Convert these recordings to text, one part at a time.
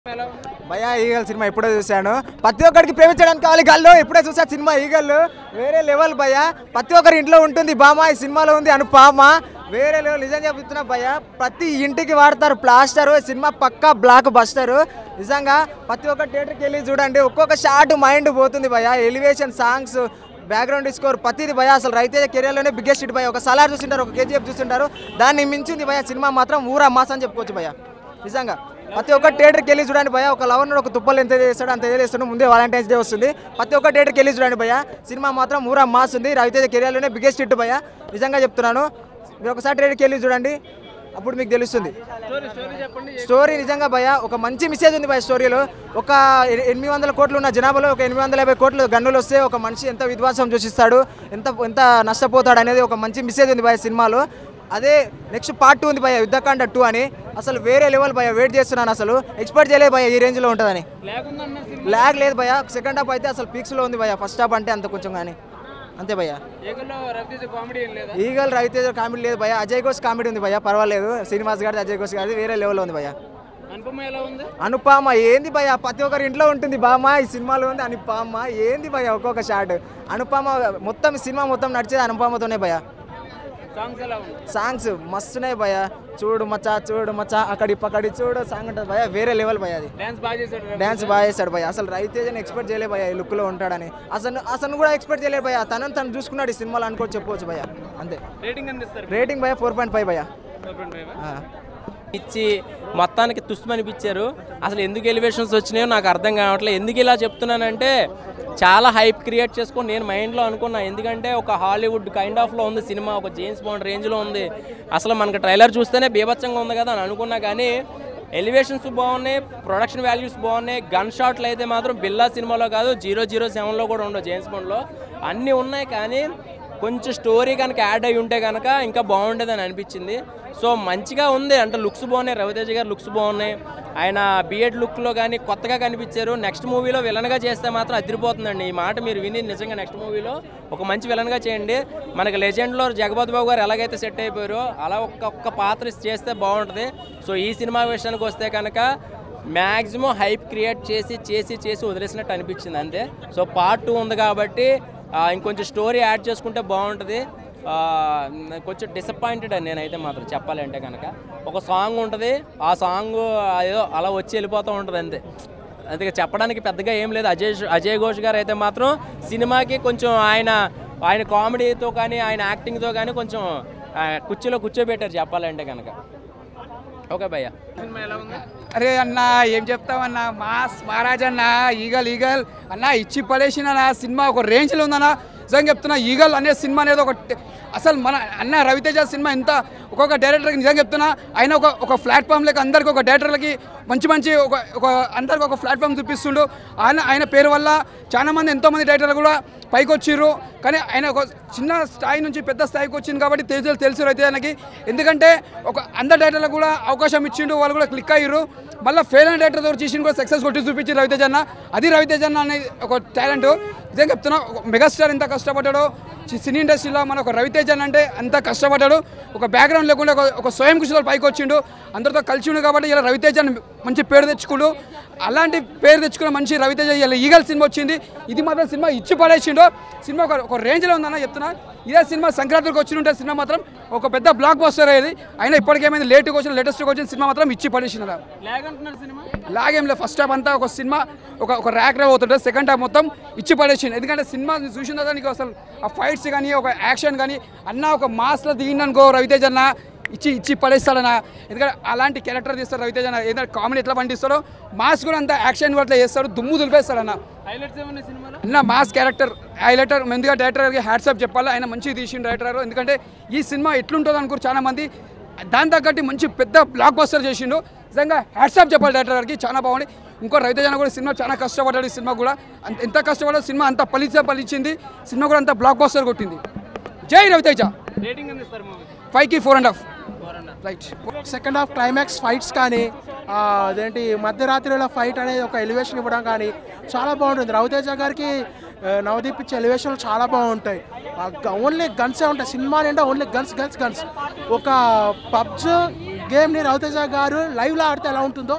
భయ eagle cinema ఇప్పుడే చూశాను ప్రతి ఒక్కరికి ప్రేమించడానికి కావాలి గల్లు ఇప్పుడే చూసా సినిమా ఈగల్ వేరే లెవెల్ భయ ప్రతి ఒక్కరి ఇంట్లో ఉంటుంది బామ ఈ సినిమాలో ఉంది అను పామ వేరే లెవెల్ నిజం చెప్తున్నా భయ ప్రతి ఇంటికి వాడతారు ప్లాస్టర్ సినిమా పక్కా బ్లాక్ బస్టర్ నిజంగా ప్రతి ఒక్క థియేటర్కి వెళ్ళి చూడండి ఒక్కొక్క షార్ట్ మైండ్ పోతుంది భయ ఎలివేషన్ సాంగ్స్ బ్యాక్గ్రౌండ్ స్కోర్ ప్రతిది భయ అసలు రైతే కెరియర్లోనే బిగ్గెస్ట్ హిట్ భయ ఒక సలార్ చూస్తుంటారు ఒక కేజీఎఫ్ చూస్తుంటారు దాన్ని మించింది భయ సినిమా మాత్రం ఊరా మాస్ అని చెప్పుకోవచ్చు భయ నిజంగా ప్రతి ఒక్క థియేటర్కి వెళ్ళి చూడండి భయ ఒక లవర్ ఒక తుప్పలు ఎంత చేస్తాడు అంత చేస్తాడు ముందే వాలంటైన్స్ డే వస్తుంది ప్రతి ఒక్క థియేటర్కి వెళ్ళి చూడండి భయ సినిమా మాత్రం ఊరా మాస్ ఉంది రవితేజ కెరియర్లోనే బిగ్గెస్ట్ హిట్ భయ నిజంగా చెప్తున్నాను మీరు ఒకసారి థియేటర్కి వెళ్ళి చూడండి అప్పుడు మీకు తెలుస్తుంది స్టోరీ నిజంగా భయ ఒక మంచి మెసేజ్ ఉంది భయ స్టోరీలో ఒక ఎ- ఎనిమిది వందల కోట్లు ఉన్న జనాభాలో ఒక ఎనిమిది వందల యాభై కోట్లు గన్నులు వస్తే ఒక మనిషి ఎంత విధ్వంసం చూసిస్తాడు ఎంత ఎంత నష్టపోతాడు అనేది ఒక మంచి మెసేజ్ ఉంది భయ సినిమాలో అదే నెక్స్ట్ పార్ట్ టూ ఉంది భయ యుద్ధకాండ టూ అని అసలు వేరే లెవెల్ భయ వెయిట్ చేస్తున్నాను అసలు ఎక్స్పెక్ట్ చేయలేదు భయ ఈ రేంజ్లో ఉంటుందని ల్యాగ్ లేదు భయ సెకండ్ హాఫ్ అయితే అసలు పీక్స్లో ఉంది భయ ఫస్ట్ హాఫ్ అంటే అంత కొంచెం కానీ అంతే భయ ఈగల్ రవితేజ కామెడీ లేదు భయ అజయ్ ఘోష్ కామెడీ ఉంది భయ పర్వాలేదు శ్రీనివాస్ గారి అజయ్ ఘోష్ గారి వేరే లెవెల్లో ఉంది భయ అనుపామ ఏంది భయ ప్రతి ఒక్కరి ఇంట్లో ఉంటుంది బామ్మ ఈ సినిమాలో ఉంది అనుపామ ఏంది భయ ఒక్కొక్క షాట్ అనుపామ మొత్తం ఈ సినిమా మొత్తం నడిచేది అనుపామతోనే భయ సాంగ్స్ మస్తున్నాయి భయ చూడు మచ్చా చూడు మచ్చా అక్కడి పక్కడి చూడు సాంగ్ ఉంటుంది భయ వేరే లెవెల్ భయ అది డాన్స్ బాగా చేస్తాడు భయ అసలు రైతేజని ఎక్స్పెక్ట్ చేయలేదు భయ ఈ లుక్లో ఉంటాడని అసలు అసలు కూడా ఎక్స్పెక్ట్ చేయలేదు భయ తనని తను చూసుకున్నాడు ఈ సినిమాలో అనుకోవచ్చు చెప్పవచ్చు భయ అంతే రేటింగ్ భయ ఫోర్ పాయింట్ ఫైవ్ భయ ఇచ్చి మొత్తానికి తుస్మనిపించారు అసలు ఎందుకు ఎలివేషన్స్ వచ్చినాయో నాకు అర్థం కావట్లేదు ఎందుకు ఇలా చెప్తున్నానంటే చాలా హైప్ క్రియేట్ చేసుకొని నేను మైండ్లో అనుకున్నా ఎందుకంటే ఒక హాలీవుడ్ కైండ్ ఆఫ్లో ఉంది సినిమా ఒక జేమ్స్ బాండ్ రేంజ్లో ఉంది అసలు మనకు ట్రైలర్ చూస్తేనే బీభత్సంగా ఉంది కదా అని అనుకున్నా కానీ ఎలివేషన్స్ బాగున్నాయి ప్రొడక్షన్ వాల్యూస్ బాగున్నాయి గన్ షాట్లు అయితే మాత్రం బిల్లా సినిమాలో కాదు జీరో జీరో సెవెన్లో కూడా ఉండవు జేమ్స్ బాండ్లో అన్నీ ఉన్నాయి కానీ కొంచెం స్టోరీ కనుక యాడ్ అయి ఉంటే కనుక ఇంకా బాగుండేదని అనిపించింది సో మంచిగా ఉంది అంటే లుక్స్ బాగున్నాయి రవితేజ గారు లుక్స్ బాగున్నాయి ఆయన బిఎడ్ లుక్లో కానీ కొత్తగా కనిపించారు నెక్స్ట్ మూవీలో విలన్గా చేస్తే మాత్రం అదిరిపోతుందండి ఈ మాట మీరు విని నిజంగా నెక్స్ట్ మూవీలో ఒక మంచి విలన్గా చేయండి మనకి లెజెండ్లో జగపతి బాబు గారు ఎలాగైతే సెట్ అయిపోయారో అలా ఒక్క ఒక్క పాత్ర చేస్తే బాగుంటుంది సో ఈ సినిమా విషయానికి వస్తే కనుక మ్యాక్సిమం హైప్ క్రియేట్ చేసి చేసి చేసి వదిలేసినట్టు అనిపించింది అంతే సో పార్ట్ టూ ఉంది కాబట్టి ఆ, ఇంకొంచెం స్టోరీ యాడ్ చేసుకుంటే బాగుంటుంది ఆ, కొంచెం డిసప్పాయింటెడ్ అని నేనైతే మాత్రం చెప్పాలంటే కనుక ఒక సాంగ్ ఉంటుంది ఆ సాంగ్ ఏదో అలా వచ్చి వెళ్ళిపోతూ ఉంటుంది అంతే అందుకే చెప్పడానికి పెద్దగా ఏం లేదు అజయ్ అజయ్ ఘోష్ గారు అయితే మాత్రం సినిమాకి కొంచెం ఆయన ఆయన కామెడీతో కానీ ఆయన యాక్టింగ్తో కానీ కొంచెం ఆ, కుర్చీలో కూర్చోబెట్టారు చెప్పాలంటే కనుక ఓకే భయ్య అరే అన్న ఏం చెప్తామన్నా మాస్ మహారాజ్ అన్న ఈగల్ ఈగల్ అన్న ఇచ్చి పడేసిన సినిమా ఒక రేంజ్లో ఉందన్న నిజంగా చెప్తున్నా ఈగల్ అనే సినిమా అనేది ఒక ట- అసలు మన అన్న రవితేజ సినిమా ఎంత ఒక్కొక్క డైరెక్టర్కి నిజంగా చెప్తున్నా ఆయన ఒక ఒక ప్లాట్ఫామ్ లెక్క అందరికి ఒక డైరెక్టర్లకి మంచి మంచి ఒక ఒక అందరికి ఒక ప్లాట్ఫామ్ చూపిస్తుండు ఆయన ఆయన పేరు వల్ల చాలా మంది ఎంతోమంది డైరెక్టర్లు కూడా పైకి వచ్చిర్రు కానీ ఆయన ఒక చిన్న స్థాయి నుంచి పెద్ద స్థాయికి వచ్చింది కాబట్టి తెలుసు తెలుసు రైతే ఆయనకి ఎందుకంటే ఒక అందరు డైరెక్టర్లకు కూడా అవకాశం ఇచ్చిండు వాళ్ళు కూడా క్లిక్ అయ్యారు మళ్ళీ ఫెయిల్ అయిన డైరెక్టర్ దగ్గర చేసిన కూడా సక్సెస్ కొట్టి చూపించి రవితేజ అన్న అది రవితేజ అన్న అనేది ఒక టాలెంట్ నిజంగా చెప్తున్నా ఒక మెగాస్టార్ ఎంత కష్టపడ్డాడో చి- సినీ ఇండస్ట్రీలో మన ఒక రవితేజ అన్న అంటే అంత కష్టపడ్డాడు ఒక బ్యాక్గ్రౌండ్ లేకుండా ఒక ఒక స్వయం కృషితో పైకి వచ్చిండు అందరితో కలిసి ఉండు కాబట్టి ఇలా రవితేజ అని మంచి పేరు తెచ్చుకుండు అలాంటి పేరు తెచ్చుకున్న మంచి రవితేజ ఇలా ఈగల్ సినిమా వచ్చింది ఇది మాత్రం సినిమా ఇచ్చి పడేసిండు సినిమా ఒక ఒక రేంజ్లో ఉందన్న చెప్తున్నా ఇదే సినిమా సంక్రాంతికి వచ్చి ఉంటే సినిమా మాత్రం ఒక పెద్ద బ్లాక్ బస్టర్ అయ్యేది అయినా ఇప్పటికేమైంది లేట్గా వచ్చిన లేటెస్ట్గా వచ్చిన సినిమా మాత్రం ఇచ్చి పడేసిండు లాగేం లేదు ఫస్ట్ హాఫ్ అంతా ఒక సినిమా ఒక ఒక ర్యాక్ రే అవుతుంటే సెకండ్ హాఫ్ మొత్తం ఇచ్చి పడేసింది ఎందుకంటే సినిమా చూసిన తర్వాత నీకు అసలు ఆ ఫైట్స్ కానీ ఒక యాక్షన్ కానీ అన్న ఒక మాస్లో దిగిందనుకో రవితేజ్ అన్న ఇచ్చి ఇచ్చి పడేస్తాడన్న ఎందుకంటే అలాంటి క్యారెక్టర్ తీస్తాడు రవితేజ్ అన్న ఏదైనా కామెడీ ఎట్లా పండిస్తాడో మాస్ కూడా అంత యాక్షన్ కూడా అట్లా చేస్తాడు దుమ్ము దులిపేస్తాడన్న అన్న మాస్ క్యారెక్టర్ హైలైటర్ ముందుగా డైరెక్టర్కి హ్యాట్సాప్ చెప్పాలి ఆయన మంచిగా తీసిన డైరెక్టర్ ఎందుకంటే ఈ సినిమా ఎట్లుంటుంది అనుకోరు చాలా మంది దాని తగ్గట్టు మంచి పెద్ద బ్లాక్ బస్టర్ చేసిండు నిజంగా హ్యాట్సాప్ చెప్పాలి డైరెక్టర్ గారికి చాలా బాగుంది ఇంకో రవితేజన కూడా సినిమా చాలా కష్టపడ్డాడు ఈ సినిమా కూడా అంత ఎంత కష్టపడ్డాడు సినిమా అంత పలిచే పలిచింది సినిమా కూడా అంత బ్లాక్ బస్టర్ కొట్టింది జై రవితేజ ఫైవ్కి four and half right second half climax fights కానీ ఆ, అదేంటి మధ్యరాత్రిలో ఫైట్ అనేది ఒక ఎలివేషన్ ఇవ్వడం కానీ చాలా బాగుంటుంది రవితేజ గారికి ఆ, నవదీప్ ఇచ్చే ఎలివేషన్లు చాలా బాగుంటాయి ఓన్లీ గన్సే ఉంటాయి సినిమా నిండా ఓన్లీ గన్స్ గన్స్ గన్స్ ఒక పబ్జ్ గేమ్ని రవితేజ గారు లైవ్లో ఆడితే ఎలా ఉంటుందో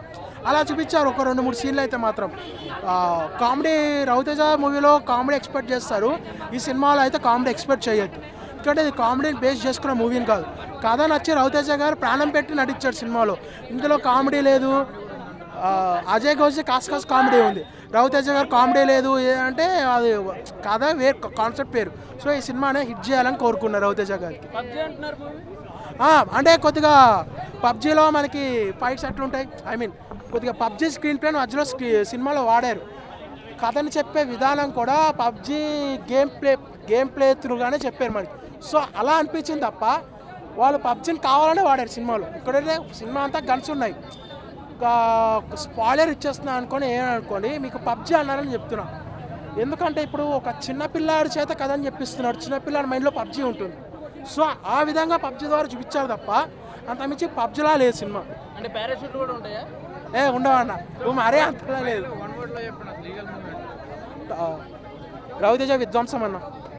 అలా చూపించారు ఒక రెండు మూడు సీన్లు అయితే మాత్రం కామెడీ రవితేజ మూవీలో కామెడీ ఎక్స్పెక్ట్ చేస్తారు ఈ సినిమాలో అయితే కామెడీ ఎక్స్పెక్ట్ చేయొద్దు ఎందుకంటే ఇది కామెడీని బేస్ చేసుకున్న మూవీని కాదు కథ నచ్చి రవితేజ గారు ప్రాణం పెట్టి నటించాడు సినిమాలో ఇందులో కామెడీ లేదు ఆ, అజయ్ ఘోష్ కాస్ కాస్ కామెడీ ఉంది రవితేజ గారు కామెడీ లేదు ఏ అంటే అది కథ వేరు కాన్సెప్ట్ పేరు సో ఈ సినిమానే హిట్ చేయాలని కోరుకున్నారు రవితేజ గారికి ఆ, అంటే కొద్దిగా పబ్జీలో మనకి ఫైట్స్ ఎట్లుంటాయి ఐ మీన్ కొద్దిగా పబ్జీ స్క్రీన్ ప్లే మధ్యలో స్క్రీ- సినిమాలో వాడారు కథని చెప్పే విధానం కూడా PUBG game play game play త్రూగానే చెప్పారు మనకి సో అలా అనిపించింది తప్ప వాళ్ళు పబ్జీని కావాలనే వాడారు సినిమాలో ఇక్కడైతే సినిమా అంతా గన్స్ ఉన్నాయి స్పాయిలర్ ఇచ్చేస్తున్నా అనుకొని ఏమనుకోండి మీకు పబ్జీ అన్నారని చెప్తున్నా ఎందుకంటే ఇప్పుడు ఒక చిన్న పిల్లాడి చేత కథ అని చెప్పిస్తున్నాడు చిన్న పిల్లాడి మైండ్లో పబ్జీ ఉంటుంది సో ఆ విధంగా పబ్జీ ద్వారా చూపించారు తప్ప అంతమించి పబ్జీలా లేదు సినిమా అంటే పారాషూట్ కూడా ఉంటాయా ఏ ఉండవన్న నువ్వు మరే అంతలా లేదు ఆ, రవితేజ విధ్వంసం అన్న